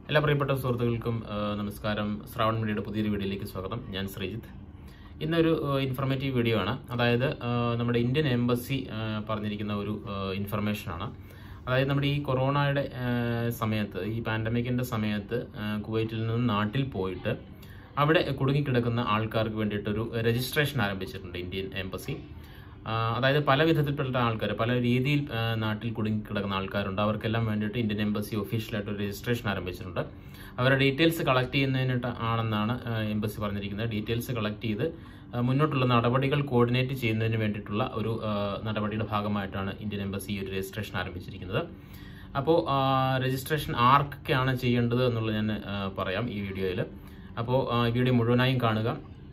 എല്ലാ പ്രിയപ്പെട്ട സുഹൃത്തുക്കൾക്കും ആ, നമസ്കാരം ശ്രാവൺ മീഡിയയുടെ പുതിയൊരു വീഡിയോയിലേക്ക് സ്വാഗതം ഞാൻ ശ്രീജിത്ത് ഇന്നൊരു ഇൻഫർമേറ്റീവ് വീഡിയോ ആണ് അതായത് ആ, നമ്മുടെ ഇന്ത്യൻ എംബസി ആ, പറഞ്ഞിരിക്കുന്ന ഒരു ഇൻഫർമേഷനാണ് അതായത് നമ്മുടെ ഈ കൊറോണയുടെ ആ, സമയത്ത് ഈ പാൻഡമിക്കിന്റെ സമയത്ത് ആ, കുവൈറ്റിൽ നിന്ന് നാട്ടിൽ പോയിട്ട് അവിടെ കുടുങ്ങിക്കിടക്കുന്ന ആൾക്കാർക്ക് വേണ്ടിയിട്ടൊരു രജിസ്ട്രേഷൻ ആരംഭിച്ചിട്ടുണ്ട് ഇന്ത്യൻ എംബസി ആ, അതായത് പല വിധത്തിൽപ്പെട്ട ആൾക്കാർ പല രീതിയിൽ ആ, നാട്ടിൽ കുടുങ്ങിക്കിടക്കുന്ന ആൾക്കാരുണ്ട് അവർക്കെല്ലാം വേണ്ടിയിട്ട് ഇന്ത്യൻ എംബസി ഒഫീഷ്യലായിട്ട് ഒരു രജിസ്ട്രേഷൻ ആരംഭിച്ചിട്ടുണ്ട് അവരുടെ ഡീറ്റെയിൽസ് കളക്ട് ചെയ്യുന്നതിനായിട്ട് ആണെന്നാണ് ആ, എംബസി പറഞ്ഞിരിക്കുന്നത് ഡീറ്റെയിൽസ് കളക്ട് ചെയ്ത് ആ, മുന്നോട്ടുള്ള നടപടികൾ കോർഡിനേറ്റ് ചെയ്യുന്നതിന് വേണ്ടിയിട്ടുള്ള ഒരു ആ, നടപടിയുടെ ഭാഗമായിട്ടാണ് ഇന്ത്യൻ എംബസി ഈ ഒരു രജിസ്ട്രേഷൻ ആരംഭിച്ചിരിക്കുന്നത് അപ്പോൾ രജിസ്ട്രേഷൻ ആർക്കൊക്കെയാണ് ചെയ്യേണ്ടത് എന്നുള്ളത് ഞാൻ ആ, പറയാം ഈ വീഡിയോയിൽ അപ്പോൾ വീഡിയോ മുഴുവനായും കാണുക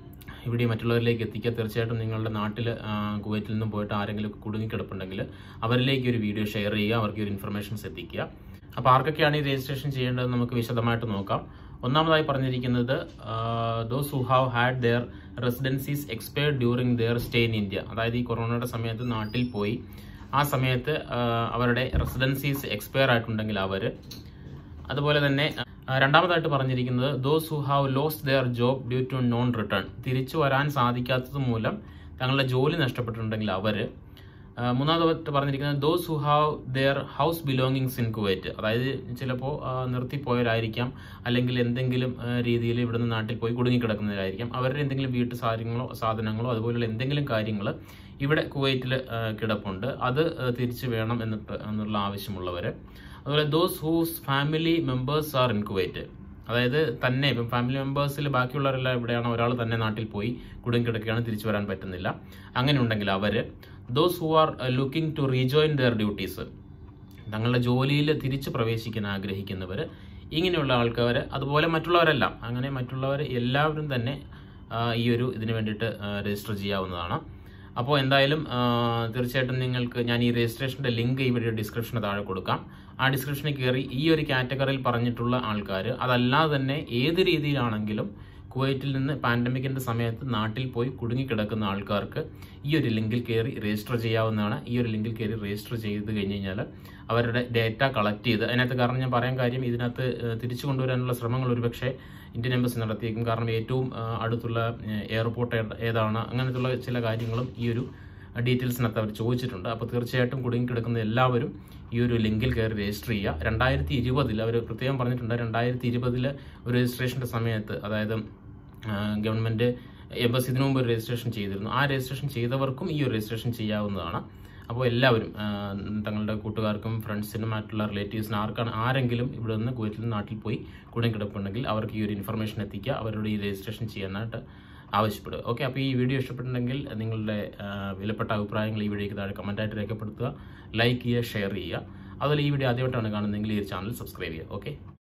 ഈ വീഡിയോ മറ്റുള്ളവരിലേക്ക് എത്തിക്കുക തീർച്ചയായിട്ടും നിങ്ങളുടെ നാട്ടിൽ കുവൈറ്റിൽ നിന്നും പോയിട്ട് ആരെങ്കിലും കുടുങ്ങിക്കിടപ്പുണ്ടെങ്കിൽ അവരിലേക്ക് ഒരു വീഡിയോ ഷെയർ ചെയ്യുക അവർക്ക് ഒരു ഇൻഫർമേഷൻസ് എത്തിക്കുക അപ്പോൾ ആർക്കൊക്കെയാണ് ഈ രജിസ്ട്രേഷൻ ചെയ്യേണ്ടത് നമുക്ക് വിശദമായിട്ട് നോക്കാം ഒന്നാമതായി പറഞ്ഞിരിക്കുന്നത് those who have had their residences expired during their stay in India അതായത് ഈ കൊറോണയുടെ സമയത്ത് നാട്ടിൽ പോയി ആ സമയത്ത് ആ, അവരുടെ റെസിഡൻസീസ് എക്സ്പയർ ആയിട്ടുണ്ടെങ്കിൽ അവർ അതുപോലെ തന്നെ ആ, രണ്ടാമതായിട്ട് പറഞ്ഞിരിക്കുന്നത് those who have lost their job due to non return തിരിച്ചു വരാൻ സാധിക്കാത്തത് മൂലം തങ്ങളുടെ ജോലി നഷ്ടപ്പെട്ടിട്ടുണ്ടെങ്കിൽ അവര് ആ, മൂന്നാമതായിട്ട് പറഞ്ഞിരിക്കുന്നത് those who have their house belongings in Kuwait അതായത് ചിലപ്പോൾ നിർത്തിപ്പോയവരായിരിക്കാം അല്ലെങ്കിൽ എന്തെങ്കിലും രീതിയിൽ ഇവിടുന്ന് നാട്ടിൽ പോയി കുടുങ്ങിക്കിടക്കുന്നവരായിരിക്കാം അവരുടെ എന്തെങ്കിലും വീട്ടു സാധനങ്ങളോ സാധനങ്ങളോ അതുപോലുള്ള എന്തെങ്കിലും കാര്യങ്ങൾ ഇവിടെ കുവൈറ്റിൽ കിടപ്പുണ്ട് അത് ആ, തിരിച്ചു വേണം എന്നിട്ട് എന്നുള്ള ആവശ്യമുള്ളവർ അതുപോലെ those whose family members are in Kuwait അതായത് തന്നെ ഇപ്പം ഫാമിലി മെമ്പേഴ്സിൽ ബാക്കിയുള്ളവരെല്ലാം ഇവിടെയാണ് ഒരാൾ തന്നെ നാട്ടിൽ പോയി കുടുങ്ങിക്കിടക്കുകയാണ് തിരിച്ചു വരാൻ പറ്റുന്നില്ല അങ്ങനെ ഉണ്ടെങ്കിൽ അവർ those who are looking to rejoin their duties തങ്ങളുടെ ജോലിയിൽ തിരിച്ചു പ്രവേശിക്കാൻ ആഗ്രഹിക്കുന്നവർ ഇങ്ങനെയുള്ള ആൾക്കാർ അതുപോലെ മറ്റുള്ളവരെല്ലാം അങ്ങനെ മറ്റുള്ളവർ എല്ലാവരും തന്നെ ആ, ഈ ഒരു ഇതിന് വേണ്ടിയിട്ട് രജിസ്റ്റർ ചെയ്യാവുന്നതാണ് അപ്പോൾ എന്തായാലും ആ, തീർച്ചയായിട്ടും നിങ്ങൾക്ക് ഞാൻ ഈ രജിസ്ട്രേഷൻ്റെ ലിങ്ക് ഈ വീഡിയോ ഡിസ്ക്രിപ്ഷന് താഴെ കൊടുക്കാം ആ ഡിസ്ക്രിപ്ഷനിൽ കയറി ഈ ഒരു കാറ്റഗറിയിൽ പറഞ്ഞിട്ടുള്ള ആൾക്കാർ അതല്ലാതെ തന്നെ ഏത് രീതിയിലാണെങ്കിലും കുവൈറ്റിൽ നിന്ന് പാൻഡമിക്കിന്റെ സമയത്ത് നാട്ടിൽ പോയി കുടുങ്ങിക്കിടക്കുന്ന ആൾക്കാർക്ക് ഈ ഒരു ലിങ്കിൽ കയറി രജിസ്റ്റർ ചെയ്യാവുന്നതാണ് ഈ ഒരു ലിങ്കിൽ കയറി രജിസ്റ്റർ ചെയ്ത് കഴിഞ്ഞ് കഴിഞ്ഞാൽ അവരുടെ ഡേറ്റ കളക്ട് ചെയ്ത് അതിനകത്ത് കാരണം ഞാൻ പറയാൻ കാര്യം ഇതിനകത്ത് ഏഹ്, തിരിച്ചു കൊണ്ടുവരാനുള്ള ശ്രമങ്ങൾ ഒരുപക്ഷെ ഇന്ത്യൻ എംബസി നടത്തിയേക്കും കാരണം ഏറ്റവും ഏഹ്, അടുത്തുള്ള എയർപോർട്ട് ഏതാണ് അങ്ങനത്തുള്ള ചില കാര്യങ്ങളും ഈ ഒരു ഡീറ്റെയിൽസിനകത്ത് അവർ ചോദിച്ചിട്ടുണ്ട് അപ്പോൾ തീർച്ചയായിട്ടും കുടുങ്ങിക്കിടക്കുന്ന എല്ലാവരും ഈ ഒരു ലിങ്കിൽ കയറി രജിസ്റ്റർ ചെയ്യുക രണ്ടായിരത്തി ഇരുപതിൽ അവർ പ്രത്യേകം പറഞ്ഞിട്ടുണ്ട് രണ്ടായിരത്തി ഇരുപതിൽ ഒരു രജിസ്ട്രേഷൻ്റെ സമയത്ത് അതായത് ഗവൺമെൻറ് എംബസി ഇതിനു മുമ്പ് ഒരു രജിസ്ട്രേഷൻ ചെയ്തിരുന്നു ആ രജിസ്ട്രേഷൻ ചെയ്തവർക്കും ഈ ഒരു രജിസ്ട്രേഷൻ ചെയ്യാവുന്നതാണ് അപ്പോൾ എല്ലാവരും ആ, തങ്ങളുടെ കൂട്ടുകാർക്കും ഫ്രണ്ട്സിനും മറ്റുള്ള റിലേറ്റീവ്സിനും ആർക്കാണ് ആരെങ്കിലും ഇവിടെ നിന്ന് കുവൈറ്റിൽ നിന്ന് നാട്ടിൽ പോയി കുടുങ്ങിക്കിടപ്പുണ്ടെങ്കിൽ അവർക്ക് ഈ ഒരു ഇൻഫർമേഷൻ എത്തിക്കുക അവരോട് ഈ രജിസ്ട്രേഷൻ ചെയ്യാനായിട്ട് ആവശ്യപ്പെടുക ഓക്കെ അപ്പോൾ ഈ വീഡിയോ ഇഷ്ടപ്പെട്ടിട്ടുണ്ടെങ്കിൽ നിങ്ങളുടെ ആ, വിലപ്പെട്ട അഭിപ്രായങ്ങൾ ഈ വീഡിയോയ്ക്ക് താഴെ കമൻറ്റായിട്ട് രേഖപ്പെടുത്തുക ലൈക്ക് ചെയ്യുക ഷെയർ ചെയ്യുക അതുപോലെ ഈ വീഡിയോ ആദ്യമായിട്ടാണ് കാണുന്നതെങ്കിൽ ഈ ഒരു ചാനൽ സബ്സ്ക്രൈബ് ചെയ്യുക ഓക്കെ